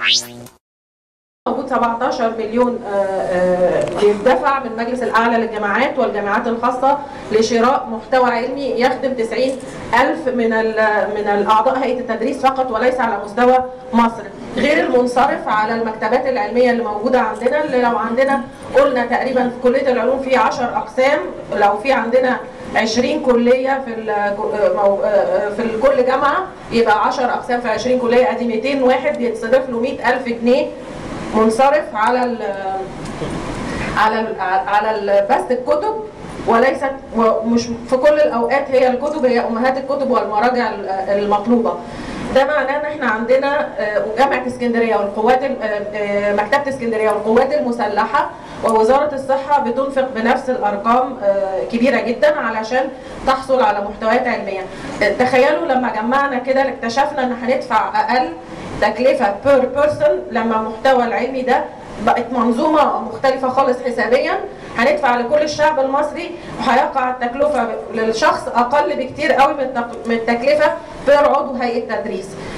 موجود 17 مليون آه، آه، بيدفع من المجلس الاعلى للجامعات والجامعات الخاصه لشراء محتوى علمي يخدم 90 الف من ال- من الاعضاء هيئه التدريس فقط وليس على مستوى مصر غير المنصرف على المكتبات العلميه اللي موجوده عندنا اللي لو عندنا قلنا تقريبا في كليه العلوم في 10 اقسام لو في عندنا 20 كليه في ال- مو- في كل جامعه يبقى 10 اقسام في 20 كليه ادي 200 واحد بيتصرف له 100000 جنيه منصرف على ال على ال على ال- بس الكتب وليست ومش في كل الاوقات هي الكتب هي امهات الكتب والمراجع ال- المطلوبه ده معناه ان احنا عندنا آه، جامعه اسكندريه والقوات ال- آه، آه، مكتبه اسكندريه والقوات المسلحه ووزاره الصحه بتنفق بنفس الارقام آه، كبيره جدا علشان تحصل على محتويات علميه آه، تخيلوا لما جمعنا كده اكتشفنا ان هندفع اقل تكلفه بير بيرسون لما المحتوى العلمي ده بقت منظومه مختلفه خالص حسابيا هندفع لكل الشعب المصري وهيقع التكلفه للشخص اقل بكتير قوي من التك- من التكلفه بير عضو هيئه تدريس